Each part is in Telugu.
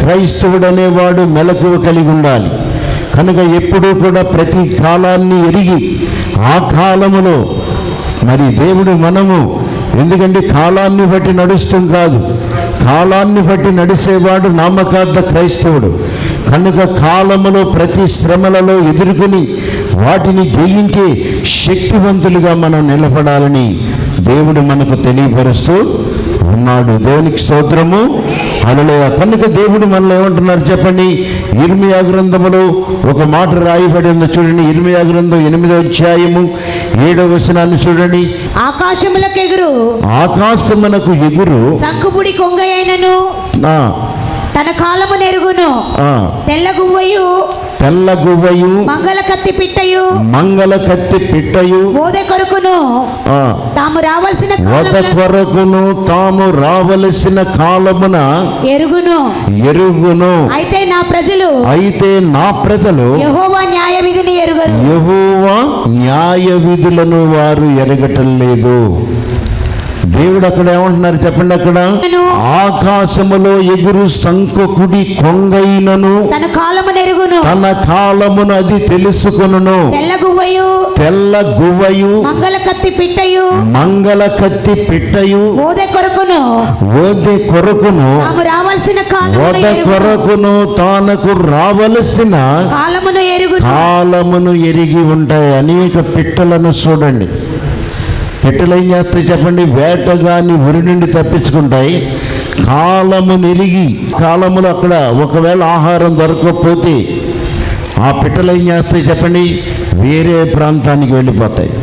క్రైస్తవుడు అనేవాడు మెలకువ కలిగి ఉండాలి కనుక ఎప్పుడూ కూడా ప్రతి కాలాన్ని ఎరిగి ఆ కాలములో మరి దేవుడు మనము ఎందుకంటే కాలాన్ని బట్టి నడుస్తాం కాదు కాలాన్ని బట్టి నడిచేవాడు నామకార్థ క్రైస్తవుడు కనుక కాలములో ప్రతి శ్రమలలో ఎదుర్కొని వాటిని జయించే శక్తివంతులుగా మనం నిలబడాలని దేవుడు మనకు తెలియపరుస్తూ ఉన్నాడు దేవునికి స్తోత్రము అలలోయ కనుక దేవుడు మనలో ఏమంటున్నారు చెప్పండి ఇర్మియా గ్రంథములో ఒక మాట రాయబడి ఉంది చూడండి ఇర్మియా గ్రంథం ఎనిమిదో అధ్యాయము ఏడవ వచనాన్ని చూడండి ఆకాశములకెగురు ఆకాశమునకు ఎగురు సంకుపుడి కొంగయైనను ఆ, తన కాలము నెరుగును ఆ, తెల్ల గువ్వయు తెల్ల గువ్వయు మంగళ కత్తి పిట్టయు మంగళ కత్తి పిట్టయు బోధె కొరకును ఆ, తాము రావాల్సిన వద కాలమున కొరకును తాము రావలసిన కాలమున ఎరుగును ఎరుగును అయితే నా ప్రజలు అయితే నా ప్రజలు యెహోవా న్యాయ విధిని ఎరుగరు యెహోవా న్యాయ విధులను వారు ఎరగటం లేదు దేవుడు అక్కడ ఏమంటున్నారు చెప్పండి అక్కడ ఆకాశములో ఎగురు సంకుడి కొంగైనను తన కాలము నెరుగును తన కాలమును అది తెలుసుకొనును తెల్ల గువ్వయు తెల్ల గువ్వయు మంగళ కత్తి పిట్టయు మంగళ కత్తి పిట్టయు బోధె కొరకును ఓదె కొరకును తాము రావాల్సిన కాలమున వద ఎరుగును కొరకును తానకు రావలసిన కాలమును ఎరుగును కాలమును ఎరిగి ఉంటాయి అనేక పిట్టలను చూడండి పిట్టలు ఏం చేస్తాయి చెప్పండి వేటగాని ఉరి నుండి తప్పించుకుంటాయి కాలమును ఎరిగి కాలములు అక్కడ ఒకవేళ ఆహారం దొరకకపోతే ఆ పిట్టలు ఏం చేస్తాయి చెప్పండి వేరే ప్రాంతానికి వెళ్ళిపోతాయి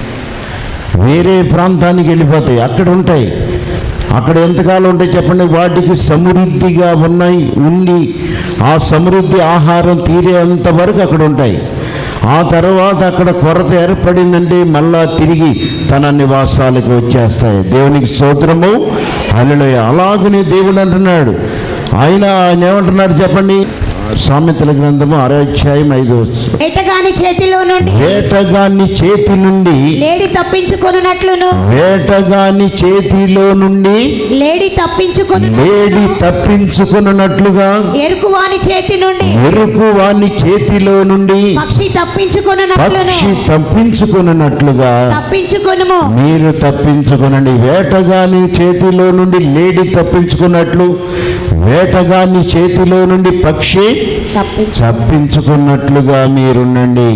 వేరే ప్రాంతానికి వెళ్ళిపోతాయి అక్కడ ఉంటాయి అక్కడ ఎంతకాలం ఉంటాయి చెప్పండి వాటికి సమృద్ధిగా ఉన్నాయి ఉండి ఆ సమృద్ధి ఆహారం తీరేంత వరకు అక్కడ ఉంటాయి ఆ తర్వాత అక్కడ కొరత ఏర్పడిందంటే మళ్ళా తిరిగి తన నివాసాలకు వచ్చేస్తాయి దేవునికి స్తోత్రము అల్లుడయ్య అలాగనే దేవుడు అంటున్నాడు ఆయన ఆయన ఏమంటున్నారు చెప్పండి సామెతల గ్రంథము అధ్యాయం ఐదు వేటగాని చేతిలో నుండి వేటగాన్ని చేతి నుండి లేడి తప్పించుకొనున్నట్లును వేటగాని చేతిలో నుండి లేడి తప్పించుకొను లేడి తప్పించుకున్నట్లుగా ఎరుకువాని చేతి నుండి ఎరుకు వాని చేతిలో నుండి పక్షి తప్పించుకొనున్నట్లును పక్షి తప్పించుకున్నట్లుగా తప్పించుకొనుము మీరు తప్పించుకునండి వేటగాని చేతిలో నుండి లేడి తప్పించుకున్నట్లు వేటగాని చేతిలో నుండి పక్షి తప్పించు తప్పించుకున్నట్లుగా మీరుండండి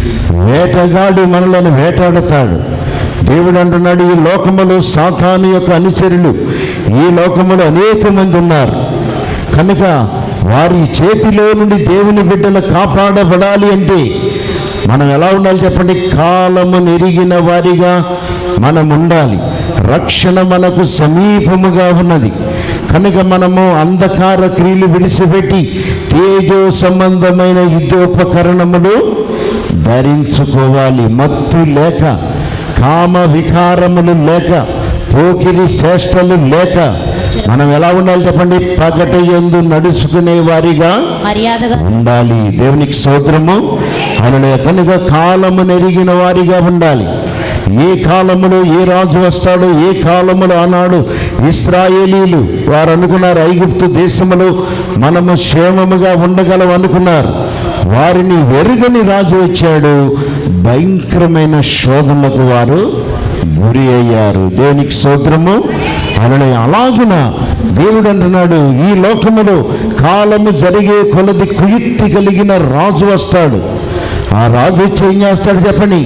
వేటగాడు మనలను వేటాడుతాడు దేవుడు అంటున్నాడు ఈ లోకములో సాతాను యొక్క అనుచరులు ఈ లోకములో అనేక మంది ఉన్నారు కనుక వారి చేతిలో నుండి దేవుని బిడ్డలు కాపాడబడాలి అంటే మనం ఎలా ఉండాలి చెప్పండి కాలము నెరిగిన వారిగా మనం ఉండాలి రక్షణ మనకు సమీపముగా ఉన్నది కనుక మనము అంధకార క్రియలు విడిచిపెట్టి తేజో సంబంధమైన యుద్ధోపకరణములు ధరించుకోవాలి మత్తు లేక కామ వికారములు లేక పోకిరి చేష్టలు లేక మనం ఎలా ఉండాలి చెప్పండి పగట ఎందు నడుచుకునే వారిగా మర్యాదగా ఉండాలి దేవునికి స్తోత్రము ఆయన కనుక కాలము నెరిగిన వారిగా ఉండాలి ఏ కాలములో ఏ రాజు వస్తాడో ఏ కాలములో ఆనాడు ఇస్రాయేలీలు వారు అనుకున్నారు ఐగుప్తు దేశములో మనము క్షేమముగా ఉండగలం అనుకున్నారు వారిని వెరుగని రాజు వచ్చాడు భయంకరమైన శోధనలకు వారు గురి అయ్యారు దేవునికి స్తోత్రము అలానే అలాగున దేవుడు అంటున్నాడు ఈ లోకములో కాలము జరిగే కొలది కుయుక్తి కలిగిన రాజు వస్తాడు ఆ రాజు వచ్చి ఏం చేస్తాడు చెప్పండి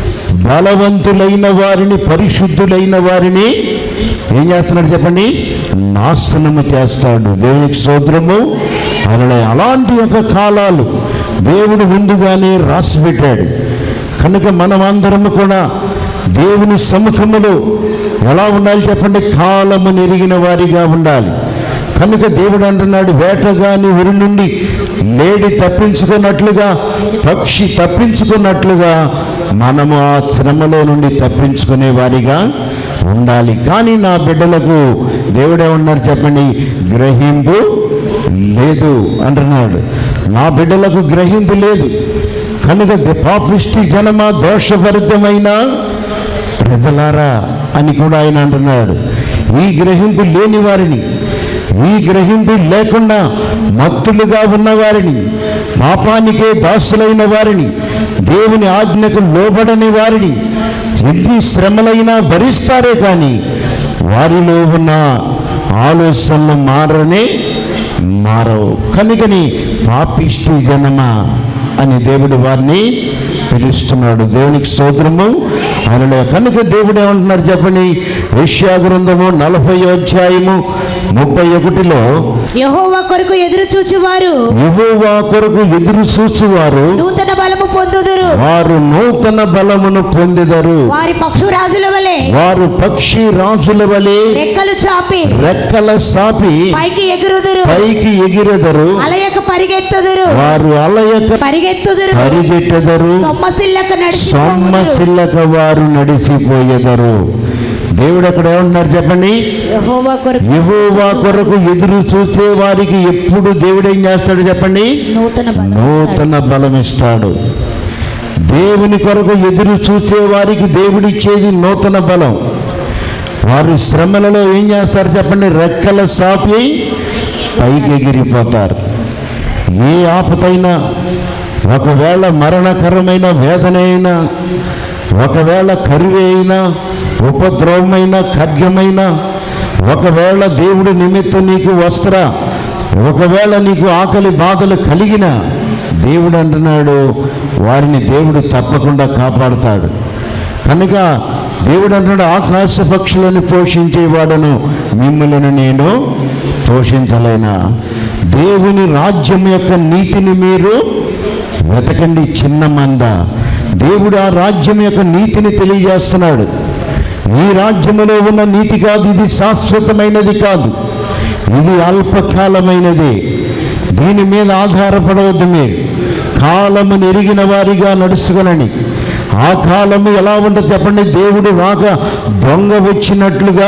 బలవంతులైన వారిని పరిశుద్ధులైన వారిని ఏం చేస్తున్నాడు చెప్పండి నాశనము చేస్తాడు దేవునికి స్తోత్రము అలానే అలాంటి యొక్క కాలాలు దేవుడు ముందుగానే రాసి పెట్టాడు కనుక మనమందరము కూడా దేవుని సముఖములో ఎలా ఉండాలి చెప్పండి కాలము నెరిగిన వారిగా ఉండాలి కనుక దేవుడు అంటున్నాడు వేటగాని ఉరి నుండి లేడి తప్పించుకున్నట్లుగా పక్షి తప్పించుకున్నట్లుగా మనము ఆ శ్రమలో నుండి తప్పించుకునే వారిగా ఉండాలి కానీ నా బిడ్డలకు దేవుడే ఉన్నారు చెప్పండి గ్రహింపు లేదు అంటున్నాడు నా బిడ్డలకు గ్రహింపు లేదు కనుక ది పాపిష్టి జనమ దోషభరితమైన ప్రజలారా అని కూడా ఆయన అంటున్నాడు ఈ గ్రహింపు లేని వారిని ఈ గ్రహింపు లేకుండా మత్తులుగా ఉన్న వారిని పాపానికే దాసులైన వారిని దేవుని ఆజ్ఞకు లోబడని వారిని ఎన్ని శ్రమలైనా భరిస్తారే కానీ వారిలో ఉన్న ఆలోచనలు మారనే మారవు కనుకని పాపిష్టి జనమ అని దేవుడు వారిని పిలుస్తున్నాడు దేవునికి స్తోత్రము ఆయనలో కనుక దేవుడు ఏమంటున్నారు చెప్పండి విషయా గ్రంథము నలభై అధ్యాయము ముప్పై ఒకటిలో యెహోవా కొరకు ఎదురు చూచువారు యెహోవా కొరకు ఎదురు చూచువారు నూతన బలము పొందుదురు వారు నూతన బలమును పొందెదరు వారి పక్షురాజుల వలె వారు పక్షి రాజుల వలె రెక్కలు చాపి రెక్కల సాపి పైకి ఎగురుదురు పైకి ఎగిరెదరు అలయక పరిగెత్తుదురు వారు అలయక పరిగెత్తుదురు పరిగెట్టెదరు సొమ్మసిల్లక నడిచి సొమ్మసిల్లక వారు నడిచిపోయేదరు దేవుడు అక్కడ ఏమంటున్నారు చెప్పండి యెహోవా కొరకు యెహోవా కొరకు ఎదురు చూసే వారికి ఎప్పుడు దేవుడు ఏం చేస్తాడు చెప్పండి నూతన బలం నూతన బలం ఇస్తాడు దేవుని కొరకు ఎదురు చూసే వారికి దేవుడిచ్చేది నూతన బలం వారు శ్రమలలో ఏం చేస్తారు చెప్పండి రెక్కల సాపి పైకి ఎగిరిపోతారు ఏ ఆపతైనా ఒకవేళ మరణకరమైన వేదన అయినా ఒకవేళ కరువే అయినా ఉపద్రవమైన ఖడ్గమైన ఒకవేళ దేవుడి నిమిత్తం నీకు వస్త్ర ఒకవేళ నీకు ఆకలి బాధలు కలిగిన దేవుడు అంటున్నాడు వారిని దేవుడు తప్పకుండా కాపాడుతాడు కనుక దేవుడు అంటున్నాడు ఆకాశ పక్షులను పోషించేవాడను మిమ్మల్ని నేను పోషించలేనా దేవుని రాజ్యం యొక్క నీతిని మీరు వెతకండి చిన్న మంద దేవుడు ఆ రాజ్యం యొక్క నీతిని తెలియజేస్తున్నాడు ఈ రాజ్యములో ఉన్న నీతి కాదు ఇది శాశ్వతమైనది కాదు ఇది అల్పకాలమైనది దీని మీద ఆధారపడవద్దు మీరు కాలము ఎరిగిన వారిగా నడుచుకునని ఆ కాలము ఎలా ఉంటుందో చెప్పండి దేవుడు రాక దొంగ వచ్చినట్లుగా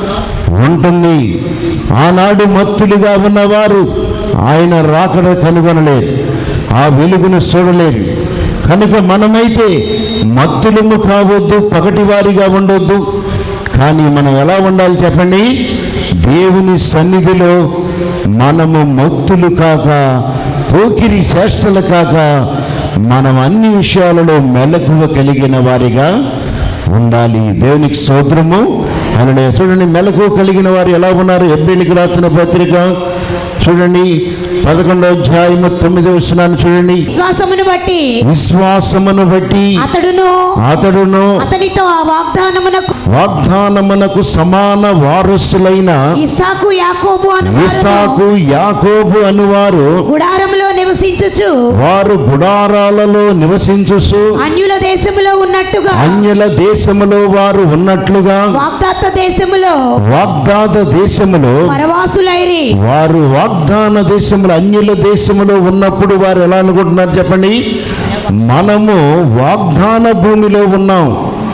ఉంటుంది ఆనాడు మత్తులుగా ఉన్నవారు ఆయన రాకడ కనుగొనలేరు ఆ వెలుగును చూడలేరు కనుక మనమైతే మత్తులము కావద్దు పగటివారిగా ఉండొద్దు కానీ మనం ఎలా ఉండాలి చెప్పండి దేవుని సన్నిధిలో మనము మత్తులు కాక పోకిరి చేష్టలు కాక మనం అన్ని విషయాలలో మెలకువ కలిగిన వారిగా ఉండాలి దేవునికి స్తోత్రము ఆయన చూడండి మెలకు కలిగిన వారు ఎలా ఉన్నారు ఎబ్బేలికి రాసిన పత్రిక చూడండి పదకొండో అధ్యాయము తొమ్మిదో వస్తున్నాను చూడండి విశ్వాసమును బట్టి విశ్వాసమును బట్టి అతడును అతడును అతనితో ఆ వాగ్దానమునకు వాగ్దానమునకు సమాన వారసులైన ఇస్సాకు యాకోబు అను వారును ఇసాకు యాకోబు అనువారు గుడారములో నివసించుచు వారు గుడారాలలో నివసించుసు అన్యుల దేశములో ఉన్నట్టుగా అన్యుల దేశములో వారు ఉన్నట్లుగా వాగ్దాత దేశములో వాగ్దాత దేశములో పరవాసులైరి వారు వాగ్దాన దేశములో అన్యుల దేశములో ఉన్నప్పుడు వారు ఎలా అనుకుంటున్నారు చెప్పండి మనము వాగ్దాన భూమిలో ఉన్నాం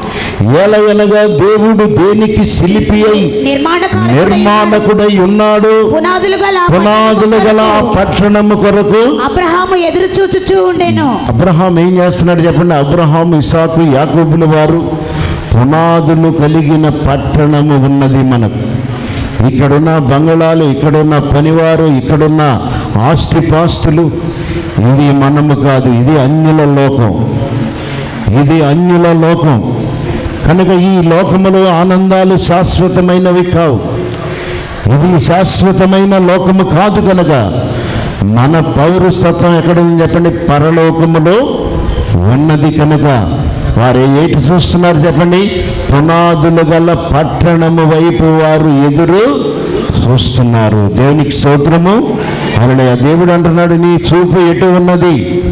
ఎలయనగా దేవుడు దేనికి శిల్పి అయి నిర్మాణకారుడై నిర్మాణకుడై ఉన్నాడు పునాదులు గల ఆ పునాదులు గల ఆ పట్టణము కొరకు పట్టణము కొరకు అబ్రహాము ఎదురు చూచుచూ ఉండెను అబ్రహాం ఏం చేస్తున్నాడు చెప్పండి అబ్రహాం ఇసాకు యాకోబుల వారు పునాదులు కలిగిన పట్టణము ఉన్నది మనకు ఇక్కడున్న బంగళాలు ఇక్కడున్న పనివారు ఇక్కడున్న ఆస్తిపాస్తులు ఇది మనము కాదు ఇది అన్యుల లోకం ఇది అన్యుల లోకం కనుక ఈ లోకములో ఆనందాలు శాశ్వతమైనవి కావు ఇది శాశ్వతమైన లోకము కాదు కనుక మన పౌరస్తత్వం ఎక్కడుంది చెప్పండి పరలోకములో ఉన్నది కనుక వారు ఏటి చూస్తున్నారు చెప్పండి పునాదులు గల పట్టణము వైపు వారు ఎదురు చూస్తున్నారు దేవునికి స్తోత్రము అలా దేవుడు అంటున్నాడు నీ చూపు ఎటు ఉన్నది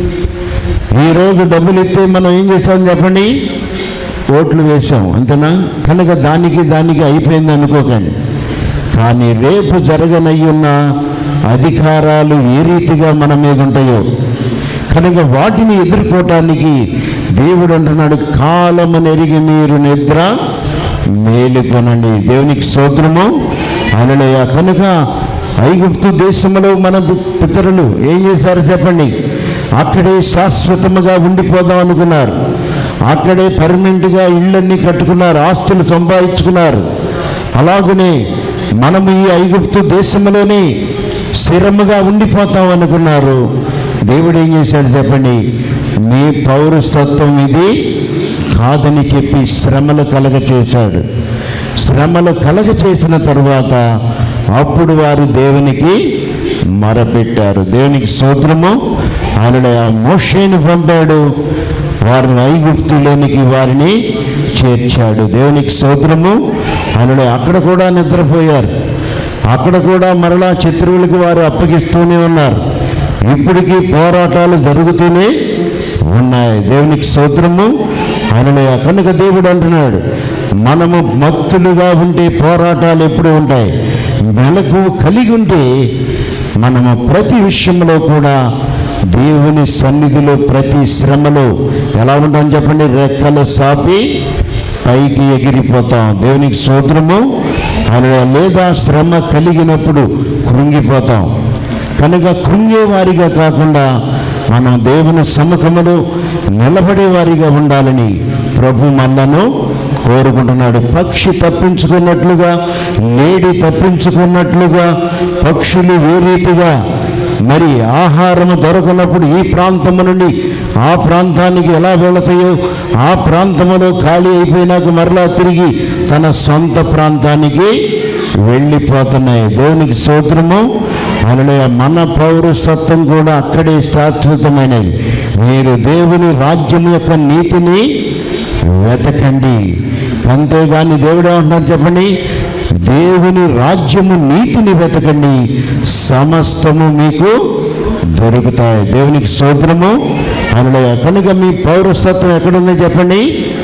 ఈరోజు డబ్బులు ఇస్తే మనం ఏం చేస్తాం చెప్పండి ఓట్లు వేసాం అంతేనా కనుక దానికి దానికి అయిపోయింది అనుకోకండి కానీ రేపు జరగనయ్యున్న అధికారాలు ఏ రీతిగా మన మీద ఉంటాయో కనుక వాటిని ఎదుర్కోవటానికి దేవుడు అంటున్నాడు కాలము ఎరిగి మీరు నిద్ర మేలుకొనండి దేవునికి స్తోత్రము అలలయ కనుక ఐగుప్తు దేశంలో మన పితరులు ఏం చేశారు చెప్పండి అక్కడే శాశ్వతముగా ఉండిపోదాం అనుకున్నారు అక్కడే పర్మనెంట్గా ఇళ్ళన్నీ కట్టుకున్నారు ఆస్తులు సంపాదించుకున్నారు అలాగనే మనము ఈ ఐగుప్తు దేశంలోనే స్థిరముగా ఉండిపోతాం అనుకున్నారు దేవుడు ఏం చేశాడు చెప్పండి మీ పౌరస్తత్వం ఇది కాదని చెప్పి శ్రమలు కలగ చేశాడు శ్రమలు కలగ చేసిన తరువాత అప్పుడు వారు దేవునికి మరపెట్టారు దేవునికి స్తోత్రము ఆయన మోషేని పంపాడు వారిని ఐగుప్తులోనికి వారిని చేర్చాడు దేవునికి స్తోత్రము ఆయన అక్కడ కూడా నిద్రపోయారు అక్కడ కూడా మరలా శత్రువులకు వారు అప్పగిస్తూనే ఉన్నారు ఇప్పటికీ పోరాటాలు జరుగుతూనే ఉన్నాయి దేవునికి స్తోత్రము ఆయన కనుక దేవుడు అంటున్నాడు మనము మత్తులుగా ఉంటే పోరాటాలు ఎప్పుడు ఉంటాయి మెలకు కలిగి ఉంటే మనము ప్రతి విషయంలో కూడా దేవుని సన్నిధిలో ప్రతి శ్రమలో ఎలా ఉంటాం చెప్పండి రెక్కలు సాపి పైకి ఎగిరిపోతాం దేవునికి స్తోత్రము అలా లేదా శ్రమ కలిగినప్పుడు కృంగిపోతాం కనుక కృంగేవారిగా కాకుండా మనం దేవుని సముఖములో నిలబడేవారిగా ఉండాలని ప్రభు మనలను కోరుకుంటున్నాడు పక్షి తప్పించుకున్నట్లుగా లేడి తప్పించుకున్నట్లుగా పక్షులు ఏ రీతిగా మరి ఆహారం దొరకనప్పుడు ఈ ప్రాంతము నుండి ఆ ప్రాంతానికి ఎలా వెళతాయో ఆ ప్రాంతములో ఖాళీ అయిపోయినాక మరలా తిరిగి తన సొంత ప్రాంతానికి వెళ్ళిపోతున్నాయి దేవునికి స్తోత్రము అనలే మన పౌరసత్వం కూడా అక్కడే శాశ్వతమైనది మీరు దేవుని రాజ్యం యొక్క నీతిని వెతకండి అంతేగాని దేవుడు ఏమంటున్నారు చెప్పండి దేవుని రాజ్యము నీతిని వెతకండి సమస్తము మీకు దొరుకుతాయి దేవునికి స్తోత్రము అనలే కనుక మీ పౌరసత్వం ఎక్కడుందో చెప్పండి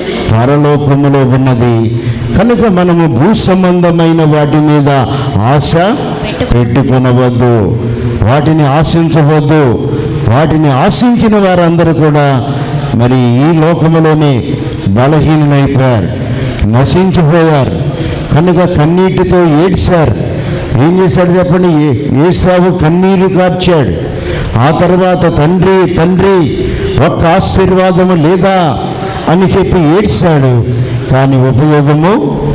పరలోకములో ఉన్నది కనుక మనము భూ సంబంధమైన వాటి మీద ఆశ పెట్టుకునవద్దు వాటిని ఆశించవద్దు వాటిని ఆశించిన వారందరూ కూడా మరి ఈ లోకములోనే బలహీనమైపోయారు నశించిపోయారు కనుక కన్నీటితో ఏడ్చారు ఏం చేశాడు చెప్పండి ఏ- ఏసావు కన్నీరు కార్చాడు ఆ తర్వాత తండ్రి తండ్రి ఒక్క ఆశీర్వాదము లేదా అని చెప్పి ఏడ్చాడు కానీ ఉపయోగము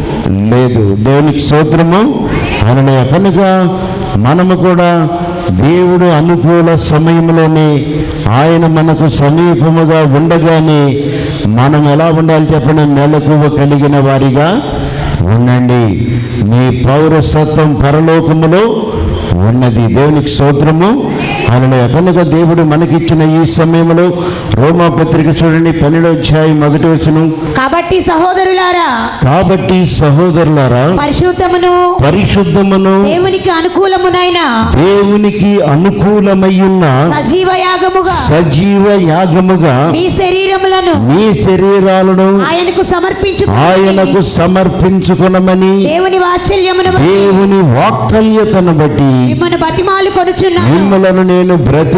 లేదు దేవునికి స్తోత్రము అనలే కనుక మనము కూడా దేవుడు అనుకూల సమయంలోనే ఆయన మనకు సమీపముగా ఉండగానే మనం ఎలా ఉండాలి చెప్పండి మెలకువ కలిగిన వారిగా ఉండండి మీ పౌరసత్వం పరలోకములో ఉన్నది దేవునికి స్తోత్రము ఆయన కనుక దేవుడు మనకిచ్చిన ఈ సమయంలో రోమా పత్రిక చూడండి పన్నెండో అధ్యాయం మొదటి వచనం కాబట్టి సహోదరులారా కాబట్టి సహోదరులారా పరిశుద్ధమును పరిశుద్ధమును దేవునికి అనుకూలమునైన దేవునికి అనుకూలమయ్యున్న సజీవ యాగముగా సజీవ యాగముగా మీ శరీరములను మీ శరీరాలను ఆయనకు సమర్పించు ఆయనకు సమర్పించుకునమని దేవుని వాత్సల్యమును బట్టి దేవుని వాక్తల్యతను బట్టి మిమ్మల్ని బతిమాలు కొనుచున్నాను మిమ్మలను నేను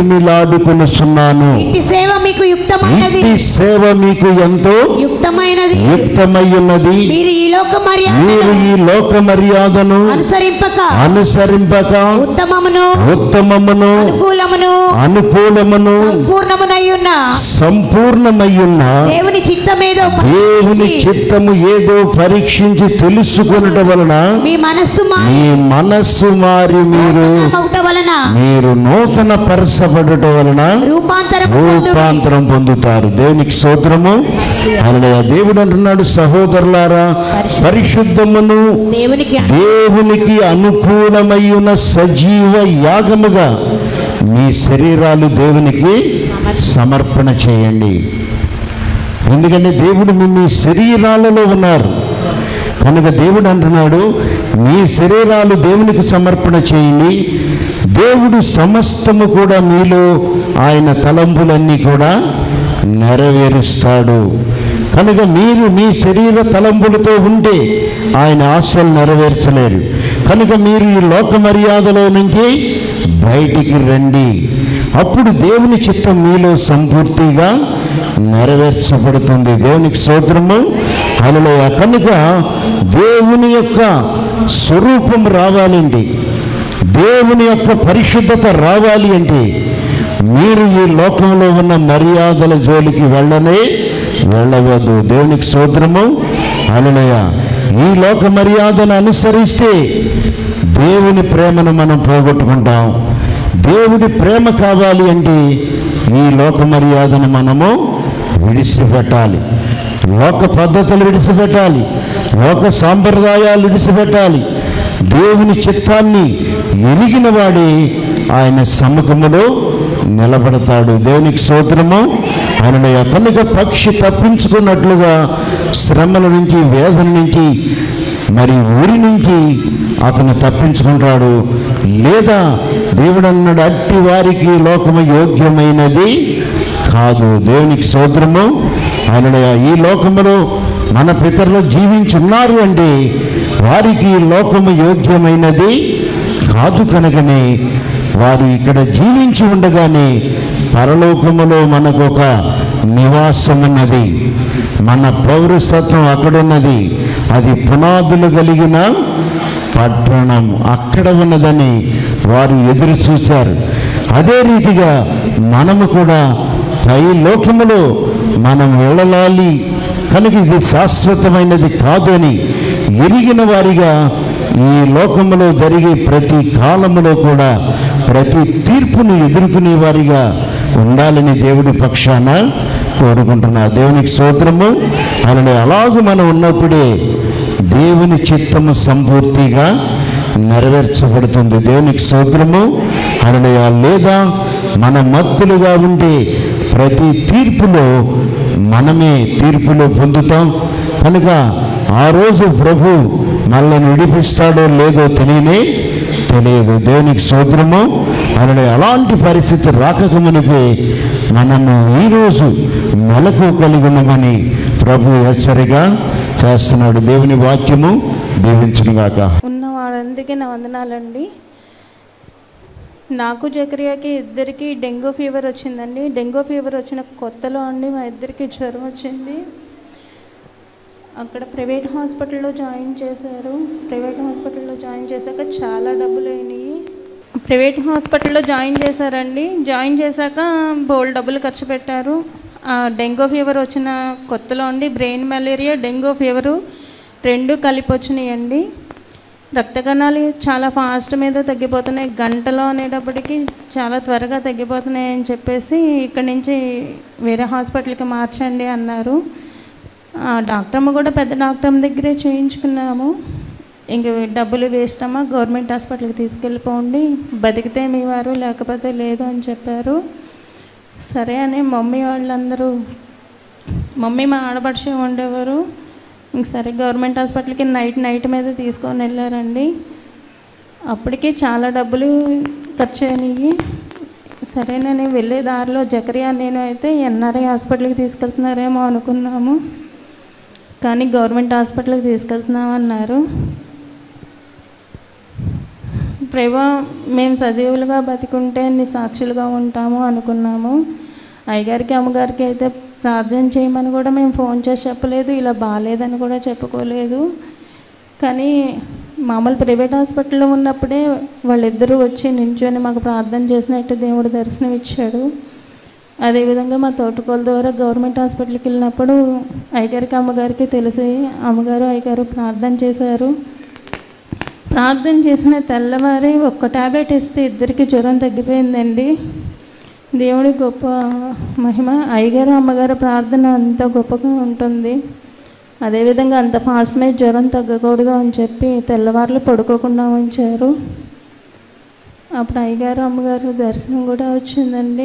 బ్రతిమిలాడుకొనుచున్నాను ఇంటి సేవ మీకు యుక్తమైనది ఇంటి సేవ మీకు ఎంతో యుక్తమైనది యుక్తమై ఉన్నది మీరు ఈ లోక మీరు మర్యాద ఈ లోక మర్యాదను అనుసరింపక అనుసరింపక ఉత్తమమును ఉత్తమమును అనుకూలమును అనుకూలమును సంపూర్ణమునయ్యున్న సంపూర్ణమయ్యున్న దేవుని చిత్తమేదో దేవుని పరీక్షించి చిత్తము ఏదో పరీక్షించి తెలుసుకొనుట వలన మీ మనస్సు మారి మీ మనస్సు మారి మీరు ఒకట వలన మీరు నూతన పరచబడుట వలన రూపాంతరం రూపాంతరం పొందుతారు దేవునికి స్తోత్రము ఆయన దేవుడు అంటున్నాడు సహోదరులారా పరిశుద్ధమును దేవునికి దేవునికి అనుకూలమైన సజీవ యాగముగా మీ శరీరాలు దేవునికి సమర్పణ చేయండి ఎందుకంటే దేవుడు మీ మీ శరీరాలలో ఉన్నారు కనుక దేవుడు అంటున్నాడు మీ శరీరాలు దేవునికి సమర్పణ చేయండి దేవుడు సమస్తము కూడా మీలో ఆయన తలంపులన్నీ కూడా నెరవేరుస్తాడు కనుక మీరు మీ శరీర తలంపులతో ఉంటే ఆయన ఆశలు నెరవేర్చలేరు కనుక మీరు ఈ లోక మర్యాదలో నుంచి బయటికి రండి అప్పుడు దేవుని చిత్తం మీలో సంపూర్తిగా నెరవేర్చబడుతుంది దేవునికి స్తోత్రము అలా కనుక దేవుని యొక్క స్వరూపం రావాలండి దేవుని యొక్క పరిశుద్ధత రావాలి అంటే మీరు ఈ లోకంలో ఉన్న మర్యాదల జోలికి వెళ్ళనే వెళ్ళవద్దు దేవునికి స్తోత్రము అలనయ ఈ లోక మర్యాదను అనుసరిస్తే దేవుని ప్రేమను మనం పోగొట్టుకుంటాం దేవుడి ప్రేమ కావాలి అంటే ఈ లోక మర్యాదను మనము విడిచిపెట్టాలి లోక పద్ధతులు విడిచిపెట్టాలి లోక సాంప్రదాయాలు విడిచిపెట్టాలి దేవుని చిత్తాన్ని ఎరిగిన వాడే ఆయన సముఖములో నిలబడతాడు దేవునికి స్తోత్రము ఆయన కనుక పక్షి తప్పించుకున్నట్లుగా శ్రమల నుంచి వేదన నుంచి మరి ఊరి నుంచి అతను తప్పించుకుంటాడు లేదా దేవుడు అన్నాడు అట్టి వారికి లోకము యోగ్యమైనది కాదు దేవునికి స్తోత్రము ఆయన ఈ లోకములో మన పితరులు జీవించున్నారు అంటే వారికి ఈ లోకము యోగ్యమైనది కాదు కనుకనే వారు ఇక్కడ జీవించి ఉండగానే పరలోకములో మనకు ఒక నివాసం ఉన్నది మన పౌరస్తత్వం అక్కడున్నది అది పునాదులు కలిగిన పట్టణం అక్కడ ఉన్నదని వారు ఎదురు చూశారు అదే రీతిగా మనము కూడా పై లోకములో మనం వెళ్ళలాలి కనుక ఇది శాశ్వతమైనది కాదు అని ఎరిగిన వారిగా ఈ లోకములో జరిగే ప్రతి కాలములో కూడా ప్రతి తీర్పును ఎదుర్కొనే వారిగా ఉండాలని దేవుడి పక్షాన కోరుకుంటున్నా దేవునికి స్తోత్రము అలానే అలాగూ మనం ఉన్నప్పుడే దేవుని చిత్తము సంపూర్తిగా నెరవేర్చబడుతుంది దేవునికి స్తోత్రము అనడయ లేదా మన మత్తులుగా ఉండే ప్రతి తీర్పులో మనమే తీర్పులో పొందుతాం కనుక ఆ రోజు ప్రభు మనల్ని విడిపిస్తాడో లేదో తెలియనే తెలియదు దేవునికి స్తోత్రము అనడే అలాంటి పరిస్థితి రాకక మునిపే మనము ఈరోజు మెలకు కలిగి ఉన్నామని ప్రభు హెచ్చరిక చేస్తున్నాడు దేవుని వాక్యము దీవించునుగాక ఉన్న వారందరికీ నా వందనాలండి నాకు జకరియాకి ఇద్దరికి డెంగ్యూ ఫీవర్ వచ్చిందండి డెంగ్యూ ఫీవర్ వచ్చిన కొత్తలో అండి మా ఇద్దరికి జ్వరం వచ్చింది అక్కడ ప్రైవేట్ హాస్పిటల్లో జాయిన్ చేశారు ప్రైవేట్ హాస్పిటల్లో జాయిన్ చేశాక చాలా డబ్బులు అయినాయి ప్రైవేట్ హాస్పిటల్లో జాయిన్ చేశారండి జాయిన్ చేశాక బోల్ డబ్బులు ఖర్చు పెట్టారు ఆ డెంగ్యూ ఫీవర్ వచ్చిన కొత్తలో అండి బ్రెయిన్ మలేరియా డెంగ్యూ ఫీవరు రెండు కలిపి వచ్చినాయండి రక్త కణాలు చాలా ఫాస్ట్ మీద తగ్గిపోతున్నాయి గంటలో అనేటప్పటికి చాలా త్వరగా తగ్గిపోతున్నాయి అని చెప్పేసి ఇక్కడి నుంచి వేరే హాస్పిటల్కి మార్చండి అన్నారు ఆ డాక్టర్మ కూడా పెద్ద డాక్టర్ దగ్గరే చేయించుకున్నాము ఇంక డబ్బులు వేస్ట్ అమ్మా గవర్నమెంట్ హాస్పిటల్కి తీసుకెళ్ళిపోండి బతికితే మీ వారు లేకపోతే లేదు అని చెప్పారు సరే అని మమ్మీ వాళ్ళందరూ మమ్మీ మా ఆడపడిచి ఉండేవారు ఇంక సరే గవర్నమెంట్ హాస్పిటల్కి నైట్ నైట్ మీద తీసుకొని వెళ్ళారండి అప్పటికే చాలా డబ్బులు ఖర్చు అయినాయి సరేనని వెళ్ళే దారిలో జకరియా నేను అయితే ఎన్ఆర్ఐ హాస్పిటల్కి తీసుకెళ్తున్నారేమో అనుకున్నాము కానీ గవర్నమెంట్ హాస్పిటల్కి తీసుకెళ్తున్నామన్నారు ప్రభా మేము సజీవులుగా బతికుంటే నీ సాక్షులుగా ఉంటాము అనుకున్నాము అయ్యగారికి అమ్మగారికి అయితే ప్రార్థన చేయమని కూడా మేము ఫోన్ చేసి చెప్పలేదు ఇలా బాగాలేదని కూడా చెప్పుకోలేదు కానీ మామూలు ప్రైవేట్ హాస్పిటల్లో ఉన్నప్పుడే వాళ్ళిద్దరూ వచ్చి నించొని మాకు ప్రార్థన చేసినట్టు దేవుడు దర్శనం ఇచ్చాడు అదేవిధంగా మా తోటకోల ద్వారా గవర్నమెంట్ హాస్పిటల్కి వెళ్ళినప్పుడు అయ్యగారికి అమ్మగారికి తెలిసి అమ్మగారు అయ్యగారు ప్రార్థన చేశారు ప్రార్థన చేసిన తెల్లవారి ఒక్క టాబ్లెట్ ఇస్తే ఇద్దరికి జ్వరం తగ్గిపోయిందండి దేవుడి గొప్ప మహిమ అయ్యగారు అమ్మగారు ప్రార్థన అంత గొప్పగా ఉంటుంది అదేవిధంగా అంత ఫాస్ట్ మీద జ్వరం తగ్గకూడదు అని చెప్పి తెల్లవారులు పడుకోకుండా ఉంచారు అప్పుడు అయ్యగారు అమ్మగారు దర్శనం కూడా వచ్చిందండి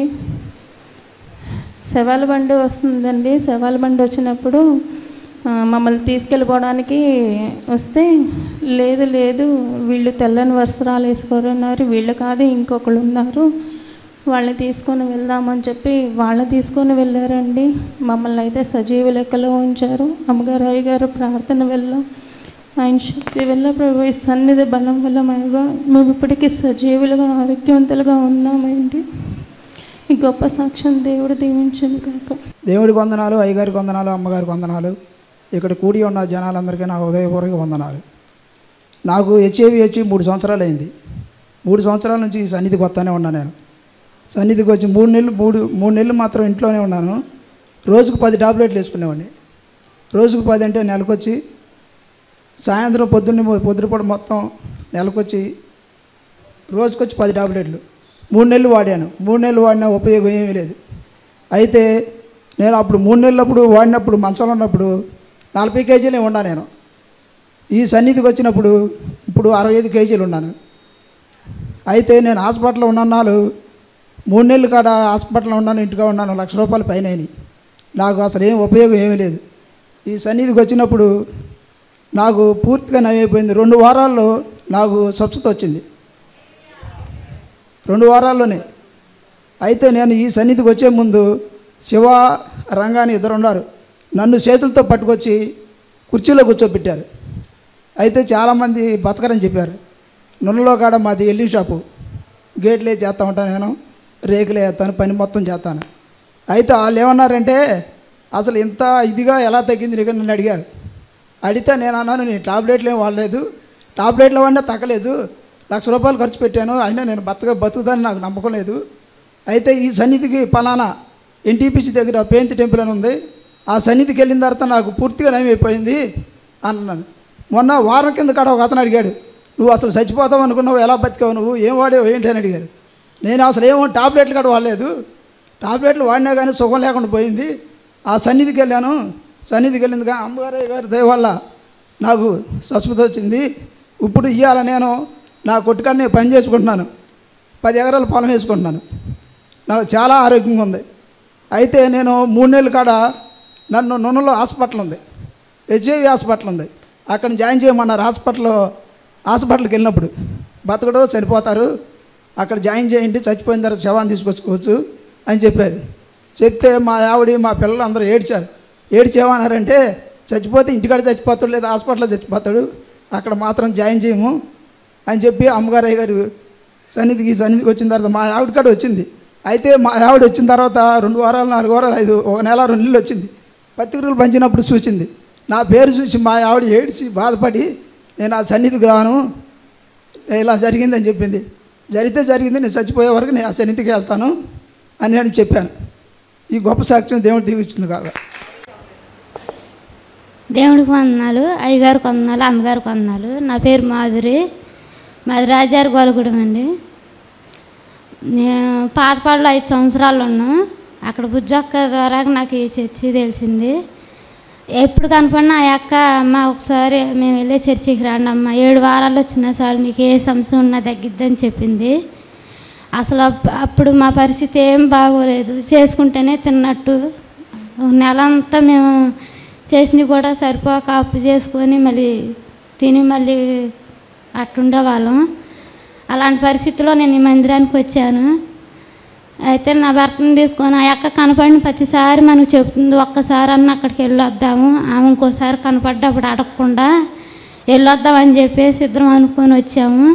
శవాల బండి వస్తుందండి శవాల బండి వచ్చినప్పుడు ఆ, మమ్మల్ని తీసుకెళ్ళిపోవడానికి వస్తే లేదు లేదు వీళ్ళు తెల్లని వస్త్రాలు వేసుకోరున్నారు వీళ్ళు కాదు ఇంకొకళ్ళు ఉన్నారు వాళ్ళని తీసుకొని వెళ్దామని చెప్పి వాళ్ళని తీసుకొని వెళ్ళారండి మమ్మల్ని అయితే సజీవ లెక్కలో ఉంచారు అమ్మగారు అయ్యగారు ప్రార్థన వెళ్ళాం ఆయన శక్తి వల్ల ప్రభు ఈ సన్నిధి బలం వల్ల మేము మేము ఇప్పటికీ సజీవులుగా ఆరోగ్యవంతులుగా ఉన్నామండి ఈ గొప్ప సాక్ష్యం దేవుడు దీవించను కాక దేవుడికి వందనాలు అయ్యగారికి వందనాలు అమ్మగారికి వందనాలు ఇక్కడ కూడి ఉన్న జనాలందరికీ నా హృదయపూర్వక వందనాలు నాకు హెచ్ఐవి వచ్చి మూడు సంవత్సరాలు అయింది మూడు సంవత్సరాల నుంచి ఈ సన్నిధికి వస్తానే ఉన్నాను నేను సన్నిధికి వచ్చి మూడు నెలలు మూడు మూడు నెలలు మాత్రం ఇంట్లోనే ఉన్నాను రోజుకు పది టాబ్లెట్లు వేసుకునేవాడిని రోజుకు పది అంటే నెలకొచ్చి సాయంత్రం పొద్దున్న పొద్దుపూట మొత్తం నెలకొచ్చి రోజుకొచ్చి పది టాబ్లెట్లు మూడు నెలలు వాడాను మూడు నెలలు వాడినా ఉపయోగం ఏమీ లేదు అయితే నేను అప్పుడు మూడు నెలలప్పుడు వాడినప్పుడు మంచంలో ఉన్నప్పుడు నలభై కేజీలే ఉన్నా నేను ఈ సన్నిధికి వచ్చినప్పుడు ఇప్పుడు అరవై ఐదు కేజీలు ఉన్నాను అయితే నేను హాస్పిటల్లో ఉన్నాను మూడు నెలలు కాడ హాస్పిటల్లో ఉన్నాను ఇంటిగా ఉన్నాను లక్ష రూపాయలు పైన అయినాయి. నాకు అసలు ఏం ఉపయోగం ఏమీ లేదు ఈ సన్నిధికి వచ్చినప్పుడు నాకు పూర్తిగా నయమైపోయింది రెండు వారాల్లో నాకు స్వచ్ఛత వచ్చింది రెండు వారాల్లోనే అయితే నేను ఈ సన్నిధికి వచ్చే ముందు శివ రంగాని ఇద్దరు ఉన్నారు నన్ను చేతులతో పట్టుకొచ్చి కుర్చీలో కూర్చోబెట్టారు అయితే చాలామంది బతకరని చెప్పారు నున్నలో కాడ మాది ఎల్లి షాపు గేట్లే చేస్తా ఉంటాను నేను రేకులే వేస్తాను పని మొత్తం చేస్తాను అయితే వాళ్ళు ఏమన్నారంటే అసలు ఇంత ఇదిగా ఎలా తగ్గింది నీకు నన్ను అడిగారు అడిగితే నేను అన్నాను నేను టాబ్లెట్లు ఏం వాడలేదు టాబ్లెట్లు వాడినా తగ్గలేదు లక్ష రూపాయలు ఖర్చు పెట్టాను అయినా నేను బతక బతుకుదని నాకు నమ్మకం లేదు అయితే ఈ సన్నిధికి పలానా ఎన్టీపీసీ దగ్గర పేంతి టెంపుల్ అని ఉంది ఆ సన్నిధికి వెళ్ళిన తర్వాత నాకు పూర్తిగా నయమైపోయింది అన్నాను మొన్న వారం కింద కాడ ఒక అతను అడిగాడు నువ్వు అసలు చచ్చిపోతావు అనుకున్నావు ఎలా బతికావు నువ్వు ఏం వాడేవు ఏంటి అని అడిగారు నేను అసలు ఏమో టాబ్లెట్లు కూడా వాడలేదు టాబ్లెట్లు వాడినా కానీ సుఖం లేకుండా పోయింది ఆ సన్నిధికి వెళ్ళాను సన్నిధికి వెళ్ళింది కానీ అమ్మగారు గారి దయ వల్ల నాకు స్వస్థత వచ్చింది ఇప్పుడు ఇవాళ నేను నా కొట్టుకాడ నేను పని చేసుకుంటున్నాను పది ఎకరాల పొలం వేసుకుంటున్నాను నాకు చాలా ఆరోగ్యంగా ఉంది అయితే నేను మూడు నెలల కాడ నన్ను నున్నలో హాస్పిటల్ ఉంది హెచ్ఐవి హాస్పిటల్ ఉంది అక్కడ జాయిన్ చేయమన్నారు హాస్పిటల్లో హాస్పిటల్కి వెళ్ళినప్పుడు బతకడు చనిపోతారు అక్కడ జాయిన్ చేయండి చచ్చిపోయిన తర్వాత శవాన్ని తీసుకొచ్చుకోవచ్చు అని చెప్పారు చెప్తే మా ఆవిడ మా పిల్లలు అందరూ ఏడ్చారు ఏడ్చేమన్నారంటే చచ్చిపోతే ఇంటికాడ చచ్చిపోతాడు లేదా హాస్పిటల్లో చచ్చిపోతాడు అక్కడ మాత్రం జాయిన్ చేయము అని చెప్పి అమ్మగారయ్య గారు సన్నిధికి సన్నిధికి వచ్చిన తర్వాత మా ఆవిడ కాడ వచ్చింది అయితే మా ఆవిడ వచ్చిన తర్వాత రెండు వారాలు నాలుగు వారాలు ఐదు ఒక నెల రెండు నెలలు వచ్చింది పత్రికలు పంచినప్పుడు చూసింది నా పేరు చూసి మా ఆవిడ ఏడ్చి బాధపడి నేను ఆ సన్నిధికి రాను ఇలా జరిగిందని చెప్పింది జరిగితే జరిగింది నేను చచ్చిపోయే వరకు నేను ఆ సన్నిధికి వెళ్తాను అని నేను చెప్పాను ఈ గొప్ప సాక్ష్యం దేవుడు దీవిస్తుంది కాగా దేవుడికి వందనాలు అయ్యగారికి వందనాలు అమ్మగారికి వందనాలు నా పేరు మాధురి మాది రాజారి గోలగూడెం అండి నేను పాతపాడులో ఐదు సంవత్సరాలు ఉన్నాం అక్కడ బుజ్జొక్క ద్వారా నాకు ఈ చర్చి తెలిసింది ఎప్పుడు కనపడినా ఆ అక్క అమ్మ ఒకసారి మేము వెళ్ళే చర్చికి రండి అమ్మ ఏడు వారాలు వచ్చినా చాలు నీకు ఏ సమస్య ఉన్నా తగ్గిద్దని చెప్పింది అసలు అప్- అప్పుడు మా పరిస్థితి ఏం బాగోలేదు చేసుకుంటేనే తిన్నట్టు ఒక నెల అంతా మేము చేసినవి కూడా సరిపోక అప్పు చేసుకొని మళ్ళీ తిని మళ్ళీ అట్టుండే వాళ్ళం అలాంటి పరిస్థితిలో నేను ఈ మందిరానికి వచ్చాను అయితే నా భర్తను తీసుకొని ఆ అక్క కనపడిన ప్రతిసారి మనకు చెప్తుంది ఒక్కసారి అన్న అక్కడికి వెళ్ళొద్దాము ఆమె ఇంకోసారి కనపడ్డప్పుడు అడగకుండా వెళ్ళొద్దామని చెప్పేసి ఇద్దరం అనుకొని వచ్చాము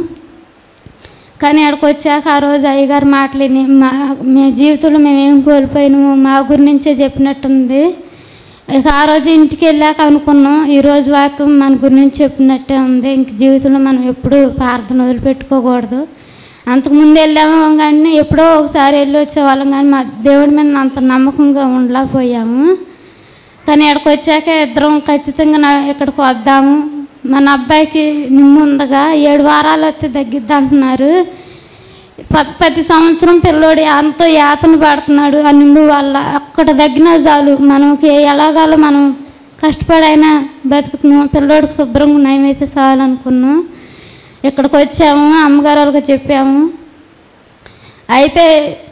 కానీ అక్కడికి వచ్చాక ఆ రోజు అయ్యగారు మాటలేని మా మీ జీవితంలో మేము ఏం కోల్పోయినాము మా గురించే చెప్పినట్టుంది ఇక ఆ రోజు ఇంటికి వెళ్ళాక అనుకున్నాం ఈ రోజు వాక్యం మన గురించి చెప్పినట్టే ఉంది ఇంక జీవితంలో మనం ఎప్పుడూ ప్రార్థన వదిలిపెట్టుకోకూడదు అంతకుముందు వెళ్ళాము కానీ ఎప్పుడో ఒకసారి వెళ్ళి వచ్చేవాళ్ళం కానీ మా దేవుడి మీద అంత నమ్మకంగా ఉండలేకపోయాము కానీ ఇక్కడికి వచ్చాక ఇద్దరం ఖచ్చితంగా నా- ఇక్కడికి వద్దాము మన అబ్బాయికి నిమ్ము ఉందగా ఏడు వారాలు వస్తే తగ్గిద్ది అంటున్నారు ప- ప్రతి సంవత్సరం పిల్లోడు ఎంతో యాతన పడుతున్నాడు ఆ నింబు వల్ల అక్కడ తగ్గినా చాలు మనకి ఎలాగాలో మనం కష్టపడైనా బతుకుతున్నాం పిల్లోడికి శుభ్రంగా నయమైతే చాలు అనుకున్నాం ఇక్కడికి వచ్చాము అమ్మగారు వాళ్ళకి చెప్పాము అయితే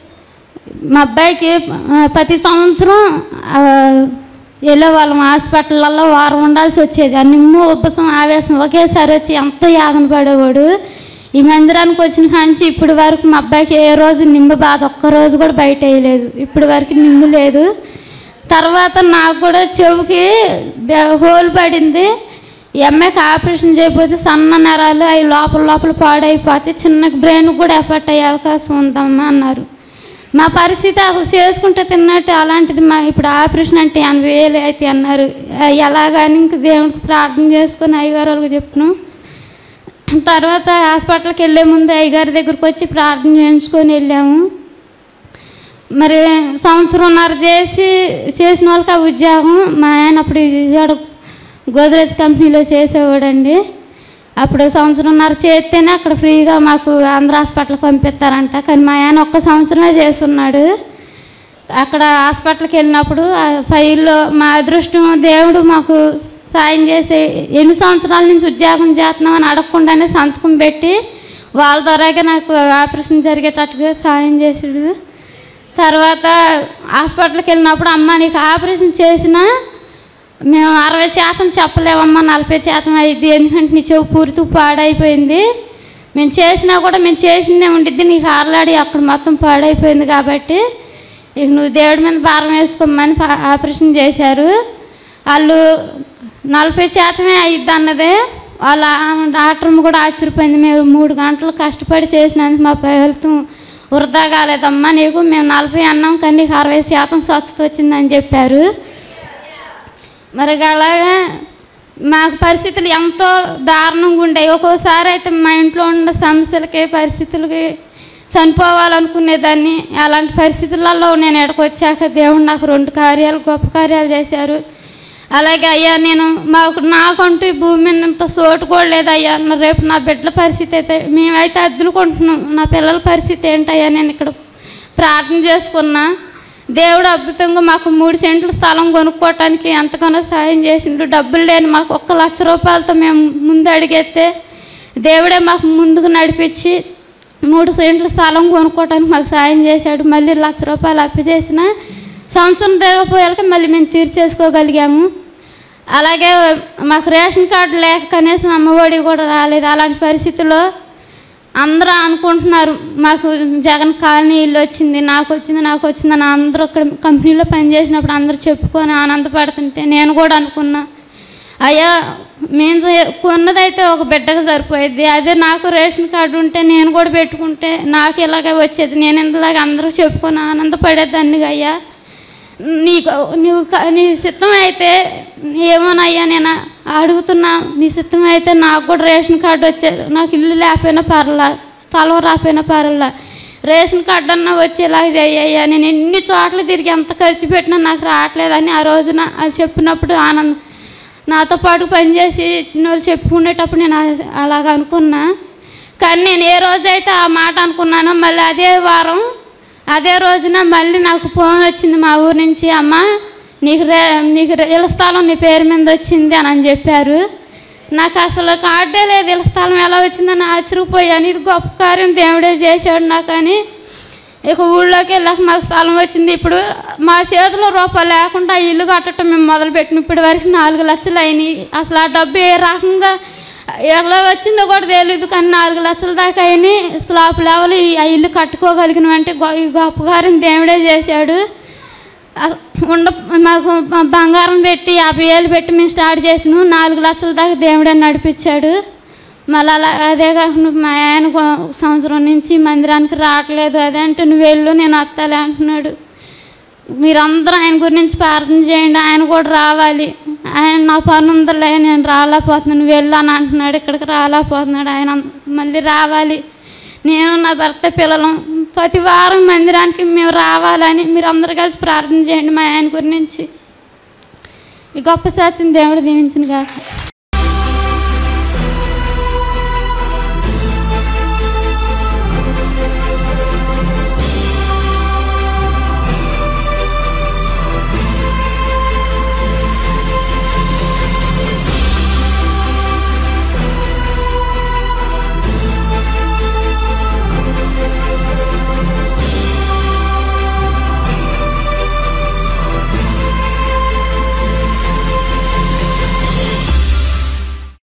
మా అబ్బాయికి ఆ, ప్రతి సంవత్సరం ఆ, వెళ్ళే వాళ్ళం హాస్పిటల్లో వారం ఉండాల్సి వచ్చేది ఆ నిమ్ము ఉబ్బసం ఆవేశం ఒకేసారి వచ్చి ఎంతో యాదన పడేవాడు ఈ మందిరానికి వచ్చిన కాంచి ఇప్పటి వరకు మా అబ్బాయికి ఏ రోజు నిమ్ము బాధ ఒక్క రోజు కూడా బయట వేయలేదు ఇప్పటి వరకు నిమ్ము లేదు తర్వాత నాకు కూడా చెవుకి బె- హోల్ పడింది ఈ అమ్మాయికి ఆపరేషన్ చేయకపోతే సన్న నరాలు అవి లోపల లోపల పాడైపోతే చిన్న బ్రెయిన్ కూడా ఎఫెక్ట్ అయ్యే అవకాశం ఉందమ్మా అన్నారు మా పరిస్థితి అసలు చేసుకుంటే తిన్నట్టు అలాంటిది మా ఇప్పుడు ఆపరేషన్ అంటే ఎనభై వేలు అయితే అన్నారు ఆ, ఎలాగని ఇంక దేవుడికి ప్రార్థన చేసుకొని అయ్యగారు వాళ్ళకి చెప్పినాం తర్వాత హాస్పిటల్కి వెళ్ళే ముందు అయ్యగారి దగ్గరికి వచ్చి ప్రార్థన చేయించుకొని వెళ్ళాము మరి సంవత్సరంన్నర చేసి చేసిన వాళ్ళకి ఆ ఉద్యోగం మా ఆయన అప్పుడు విజయవాడ గోద్రేజ్ కంపెనీలో చేసేవాడండి అప్పుడు సంవత్సరంన్నర చేస్తేనే అక్కడ ఫ్రీగా మాకు ఆంధ్ర హాస్పిటల్ పంపిస్తారంట కానీ మా ఆయన ఒక్క సంవత్సరమే చేస్తున్నాడు అక్కడ హాస్పిటల్కి వెళ్ళినప్పుడు ఆ ఫైల్లో మా అదృష్టం దేవుడు మాకు సాయం చేసి ఎన్ని సంవత్సరాల నుంచి ఉద్యోగం చేస్తున్నామని అడగకుండానే సంతకం పెట్టి వాళ్ళ ద్వారాగా నాకు ఆపరేషన్ జరిగేటట్టుగా సాయం చేసాడు తర్వాత హాస్పిటల్కి వెళ్ళినప్పుడు అమ్మ నీకు ఆపరేషన్ చేసినా మేము అరవై శాతం చెప్పలేమమ్మా నలభై శాతం అయింది ఎందుకంటే నీ చెవు పూర్తి పాడైపోయింది మేము చేసినా కూడా మేము చేసిందే ఉండిద్ది నీకు ఆరలాడి అక్కడ మొత్తం పాడైపోయింది కాబట్టి ఇక నువ్వు దేవుడి మీద భారం వేసుకోమని పా- ఆపరేషన్ చేశారు వాళ్ళు నలభై శాతమే అయ్యిద్ది అన్నదే వాళ్ళ డాక్టర్ కూడా ఆశ్చర్యపోయింది మేము మూడు గంటలు కష్టపడి చేసినందుకు మా ఫలితం వృధా కాలేదమ్మా నీకు మేము నలభై అన్నాం కానీ నీకు అరవై శాతం స్వస్థత వచ్చిందని చెప్పారు మరి అలాగా మాకు పరిస్థితులు ఎంతో దారుణంగా ఉండేవి ఒక్కోసారి అయితే మా ఇంట్లో ఉన్న సమస్యలకి పరిస్థితులకి చనిపోవాలనుకునేదాన్ని అలాంటి పరిస్థితులలో నేను ఎక్కడికి వచ్చాక దేవుడు నాకు రెండు కార్యాలు గొప్ప కార్యాలు చేశారు అలాగే అయ్యా నేను మాకు నాకంటూ ఈ భూమి మీద ఇంత సోటు కూడా లేదు అయ్యా నా- రేపు నా బిడ్డల పరిస్థితి అయితే మేమైతే అద్దులుకుంటున్నాం నా పిల్లల పరిస్థితి ఏంటయ్యా నేను ఇక్కడ ప్రార్థన చేసుకున్నా దేవుడు అద్భుతంగా మాకు మూడు సెంట్ల స్థలం కొనుక్కోవటానికి ఎంతగానో సాయం చేసిండు డబ్బులు లేని మాకు ఒక్క లక్ష రూపాయలతో మేము ముందు అడిగేస్తే దేవుడే మాకు ముందుకు నడిపించి మూడు సెంట్ల స్థలం కొనుక్కోవటానికి మాకు సాయం చేశాడు మళ్ళీ లక్ష రూపాయలు అప్పు చేసిన సంవత్సరం దిగపోయాక మళ్ళీ మేము తీర్చేసుకోగలిగాము అలాగే మాకు రేషన్ కార్డు లేక కనీసం అమ్మఒడి కూడా రాలేదు అలాంటి పరిస్థితుల్లో అందరూ అనుకుంటున్నారు మాకు జగన్ కాలనీ ఇల్లు వచ్చింది నాకు వచ్చింది నాకు వచ్చింది అని అందరూ అక్కడ కంపెనీలో పనిచేసినప్పుడు అందరూ చెప్పుకొని ఆనందపడుతుంటే నేను కూడా అనుకున్నా అయ్యా మేము చే- కొన్నదైతే ఒక బిడ్డకు సరిపోయేది అదే నాకు రేషన్ కార్డు ఉంటే నేను కూడా పెట్టుకుంటే నాకు ఇలాగే వచ్చేది నేను ఇంతలాగా అందరూ చెప్పుకొని ఆనందపడేదాన్ని అయ్యా నీకు నువ్వు క- నీ సిద్ధం అయితే ఏమోనయ్యా నేను అడుగుతున్నా నీ సిద్ధం అయితే నాకు కూడా రేషన్ కార్డు వచ్చేది నాకు ఇల్లు లేకపోయినా పర్లా స్థలం రాకపోయినా పర్లా రేషన్ కార్డు అన్నా వచ్చేలాగా చెయ్యయ్యా నేను ఎన్ని చోట్ల తిరిగి ఎంత ఖర్చు పెట్టినా నాకు రావట్లేదని ఆ రోజున అది చెప్పినప్పుడు ఆనందం నాతో పాటు పనిచేసి వాళ్ళు చెప్పుకునేటప్పుడు నేను అ- అలాగ అనుకున్నా కానీ నేను ఏ రోజైతే ఆ మాట అనుకున్నానో మళ్ళీ అదే వారం అదే రోజున మళ్ళీ నాకు ఫోన్ వచ్చింది మా ఊరు నుంచి అమ్మ నీకు రే నీకు రే- ఇళ్ళ స్థలం నీ పేరు మీద వచ్చింది అని అని చెప్పారు నాకు అసలు కార్డే లేదు ఇళ్ళ స్థలం ఎలా వచ్చిందని ఆశ్చర్యపోయాను ఇది గొప్ప కార్యం దేవుడే చేశాడు నాకు అని ఇక ఊళ్ళోకి వెళ్ళాక మాకు స్థలం వచ్చింది ఇప్పుడు మా చేతిలో రూపాయలు లేకుండా ఆ ఇల్లు కట్టడం మేము మొదలుపెట్టిన ఇప్పటి వరకు నాలుగు లక్షలు అయినాయి అసలు ఆ డబ్బు ఏ రకంగా ఎలా వచ్చిందో కూడా తెలియదు కానీ నాలుగు లక్షల దాకా అయినాయి స్లాబ్ లెవెల్ ఈ- ఆ ఇల్లు కట్టుకోగలిగిన అంటే ఈ గొప్ప కార్యం దేవుడే చేశాడు అస- ఉండ మాకు బ- బంగారం పెట్టి యాభై వేలు పెట్టి మేము స్టార్ట్ చేసినాం నాలుగు లక్షల దాకా దేవుడే నడిపించాడు మళ్ళీ అలా అదే కాకుండా మా ఆయన కొ- సంవత్సరం నుంచి మందిరానికి రావట్లేదు అదే అంటే నువ్వు వెళ్ళు నేను వస్తాలే అంటున్నాడు మీరందరూ ఆయన గురించి ప్రార్థన చేయండి ఆయన కూడా రావాలి ఆయన నా పని ఉందిలే నేను రాలేకపోతున్నాను నువ్వు వెళ్ళు అని అంటున్నాడు ఇక్కడికి రాలేకపోతున్నాడు ఆయన మళ్ళీ రావాలి నేను నా భర్త పిల్లలు ప్రతి వారం మందిరానికి మేము రావాలని మీరు అందరు కలిసి ప్రార్థన చేయండి మా ఆయన గురించి ఈ గొప్ప సాక్ష్యం దేవుడు దీవించిన కాక